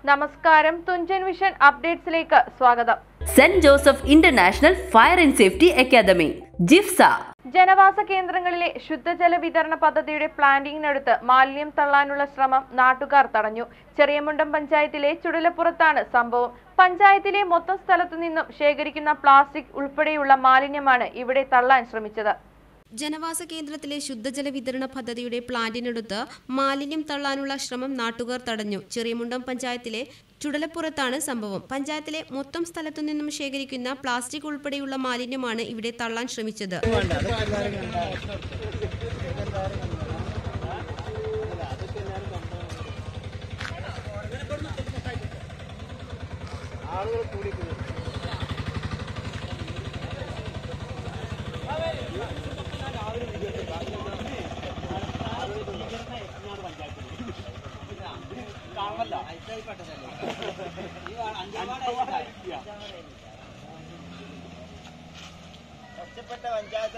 നമസ്കാരം തുഞ്ചൻ വിഷൻ അപ്ഡേറ്റ്സിലേക്ക് സ്വാഗതം Saint Joseph International Fire and Safety Academy ജിഫ്സ ജനവാസ കേന്ദ്രങ്ങളിലെ ശുദ്ധജല വിതരണ പദ്ധതിയുടെ പ്ലാന്റിങ്ങിനടുത്ത് മാലിന്യം തള്ളാനുള്ള ശ്രമം നാട്ടുകാർ തടഞ്ഞു ചെറിയമുണ്ടം പഞ്ചായത്തിലെ ചുടലപ്പുറത്താണ് സംഭവം പഞ്ചായത്തിലെ മൊത്തം സ്ഥലത്തു നിന്നും ശേഖരിക്കുന്ന പ്ലാസ്റ്റിക് ഉൾപ്പെടെയുള്ള മാലിന്യമാണ് ഇവിടെ തള്ളാൻ ശ്രമിച്ചത് ജനവാസ കേന്ദ്രത്തിലെ ശുദ്ധജല വിതരണ പദ്ധതിയുടെ പ്ലാന്റിനടുത്ത് മാലിന്യം തള്ളാനുള്ള ശ്രമം നാട്ടുകാർ തടഞ്ഞു ചെറിയമുണ്ടം പഞ്ചായത്തിലെ ചുടലപ്പുറത്താണ് സംഭവം പഞ്ചായത്തിലെ മൊത്തം സ്ഥലത്തു നിന്നും ശേഖരിക്കുന്ന പ്ലാസ്റ്റിക് ഉൾപ്പെടെയുള്ള മാലിന്യമാണ് ഇവിടെ തള്ളാൻ ശ്രമിച്ചത് ഒറ്റപ്പെട്ട പഞ്ചായത്ത്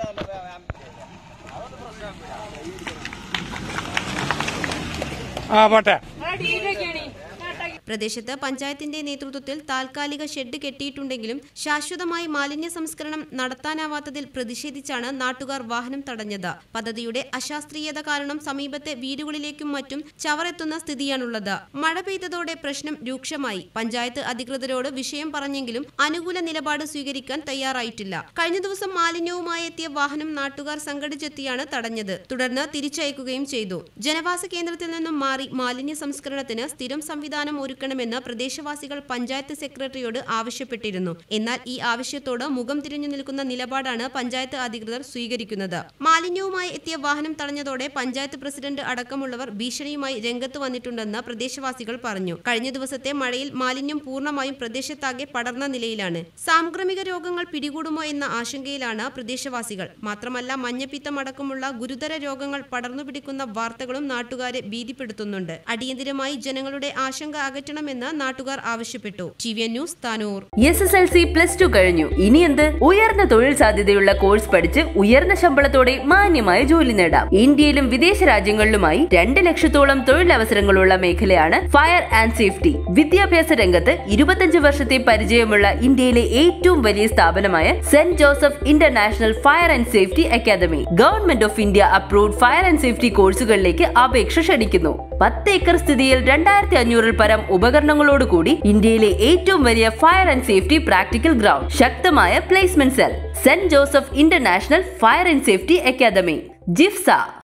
ആ പോട്ടെ പ്രദേശത്ത് പഞ്ചായത്തിന്റെ നേതൃത്വത്തിൽ താൽക്കാലിക ഷെഡ് കെട്ടിയിട്ടുണ്ടെങ്കിലും ശാശ്വതമായി മാലിന്യ സംസ്കരണം നടത്താനാവാത്തതിൽ പ്രതിഷേധിച്ചാണ് നാട്ടുകാർ വാഹനം തടഞ്ഞത് പദ്ധതിയുടെ അശാസ്ത്രീയത കാരണം സമീപത്തെ വീടുകളിലേക്കും മറ്റും ചവറെത്തുന്ന സ്ഥിതിയാണുള്ളത് മഴ പെയ്തതോടെ പ്രശ്നം രൂക്ഷമായി പഞ്ചായത്ത് അധികൃതരോട് വിഷയം പറഞ്ഞെങ്കിലും അനുകൂല നിലപാട് സ്വീകരിക്കാൻ തയ്യാറായിട്ടില്ല കഴിഞ്ഞ ദിവസം മാലിന്യവുമായി എത്തിയ വാഹനം നാട്ടുകാർ സംഘടിച്ചെത്തിയാണ് തടഞ്ഞത് തുടർന്ന് തിരിച്ചയക്കുകയും ചെയ്തു ജനവാസ കേന്ദ്രത്തിൽ നിന്നും മാറി മാലിന്യ സംസ്കരണത്തിന് സ്ഥിരം സംവിധാനം ഒരുക്കണമെന്ന് പ്രദേശവാസികൾ പഞ്ചായത്ത് സെക്രട്ടറിയോട് ആവശ്യപ്പെട്ടിരുന്നു എന്നാൽ ഈ ആവശ്യത്തോട് മുഖം തിരിഞ്ഞു നിൽക്കുന്ന നിലപാടാണ് പഞ്ചായത്ത് അധികൃതർ സ്വീകരിക്കുന്നത് മാലിന്യവുമായി എത്തിയ വാഹനം തടഞ്ഞതോടെ പഞ്ചായത്ത് പ്രസിഡന്റ് അടക്കമുള്ളവർ ഭീഷണിയുമായി രംഗത്ത് വന്നിട്ടുണ്ടെന്ന് പ്രദേശവാസികൾ പറഞ്ഞു കഴിഞ്ഞ ദിവസത്തെ മഴയിൽ മാലിന്യം പൂർണ്ണമായും പ്രദേശത്താകെ പടർന്ന നിലയിലാണ് സാംക്രമിക രോഗങ്ങൾ പിടികൂടുമോ എന്ന ആശങ്കയിലാണ് പ്രദേശവാസികൾ മാത്രമല്ല മഞ്ഞപ്പിത്തം അടക്കമുള്ള ഗുരുതര രോഗങ്ങൾ പടർന്നു പിടിക്കുന്ന വാർത്തകളും നാട്ടുകാരെ ഭീതിപ്പെടുത്തുന്നുണ്ട് അടിയന്തിരമായി ജനങ്ങളുടെ ആശങ്ക അകറ്റണമെന്ന് നാട്ടുകാർ ആവശ്യപ്പെട്ടു T V N news Tanur S S L C plus two കഴിഞ്ഞു ഇനി എന്ത് ഉയർന്ന തൊഴിൽ സാധ്യതയുള്ള കോഴ്സ് പഠിച്ച് ഉയർന്ന ശമ്പളത്തോടെ മാന്യമായ ജോലി നേടാം ഇന്ത്യയിലും വിദേശ രാജ്യങ്ങളിലുമായി രണ്ട് ലക്ഷത്തോളം തൊഴിലവസരങ്ങളുള്ള മേഖലയാണ് ഫയർ ആൻഡ് സേഫ്റ്റി വിദ്യാഭ്യാസ രംഗത്ത് ഇരുപത്തഞ്ച് വർഷത്തെ പരിചയമുള്ള ഇന്ത്യയിലെ ഏറ്റവും വലിയ സ്ഥാപനമായ Saint Joseph International Fire and Safety Academy government of India approved fire and safety കോഴ്സുകളിലേക്ക് അപേക്ഷ ക്ഷണിക്കുന്നു പത്ത് ഏക്കർ സ്ഥിതിയിൽ രണ്ടായിരത്തി അഞ്ഞൂറിൽ പരം ഉപകരണങ്ങളോടുകൂടി ഇന്ത്യയിലെ ഏറ്റവും വലിയ fire and safety practical ground ശക്തമായ placement cell Saint Joseph International Fire and Safety Academy ജിഫ്സ